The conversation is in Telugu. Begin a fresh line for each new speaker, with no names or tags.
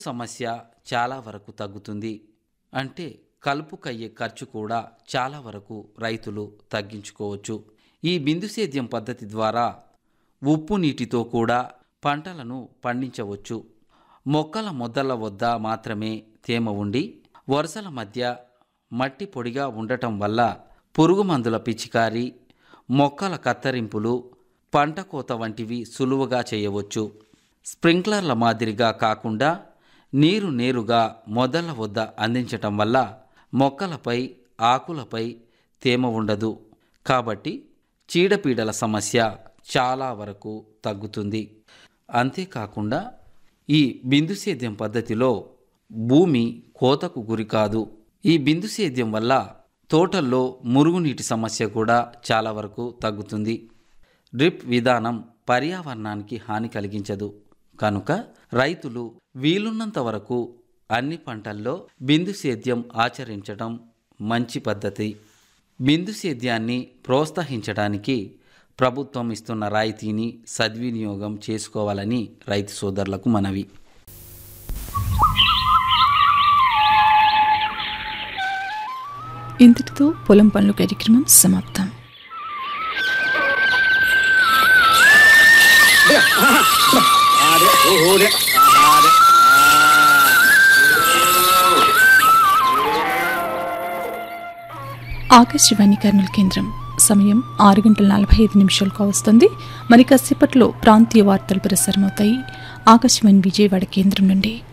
సమస్య చాలా వరకు తగ్గుతుంది అంటే కలుపుకయ్యే ఖర్చు కూడా చాలా వరకు రైతులు తగ్గించుకోవచ్చు ఈ బిందు సేద్యం పద్ధతి ద్వారా ఉప్పు నీటితో కూడా పంటలను పండించవచ్చు మొక్కల మొదళ్ళ వద్ద మాత్రమే తేమ ఉండి వరుసల మధ్య మట్టి పొడిగా ఉండటం వల్ల పురుగు మందుల పిచికారి మొక్కల కత్తరింపులు పంట కోత వంటివి సులువుగా చేయవచ్చు స్ప్రింక్లర్ల మాదిరిగా కాకుండా నీరు నేరుగా మొదళ్ళ వద్ద అందించటం వల్ల మొక్కలపై ఆకులపై తేమ ఉండదు కాబట్టి చీడపీడల సమస్య చాలా వరకు తగ్గుతుంది అంతేకాకుండా ఈ బిందు సేద్యం పద్ధతిలో భూమి కోతకు గురి కాదు ఈ బిందు సేద్యం వల్ల తోటల్లో మురుగునీటి సమస్య కూడా చాలా వరకు తగ్గుతుంది డ్రిప్ విధానం పర్యావరణానికి హాని కలిగించదు కనుక రైతులు వీలున్నంత వరకు అన్ని పంటల్లో బిందు సేద్యం ఆచరించడం మంచి పద్ధతి బిందు సేద్యాన్ని ప్రోత్సహించడానికి ప్రభుత్వం ఇస్తున్న రాయితీని సద్వినియోగం చేసుకోవాలని రైతు సోదరులకు మనవి
ఇంతటితో పొలం పనులు కార్యక్రమం సమాప్తం ఆకాశవాణి కర్నూలు కేంద్రం సమయం ఆరు గంటల నలభై ఐదు నిమిషాలకు వస్తుంది మరి కాసేపట్లో ప్రాంతీయ వార్తలు ప్రసారమవుతాయి ఆకాశవాణి విజయవాడ కేంద్రం నుండి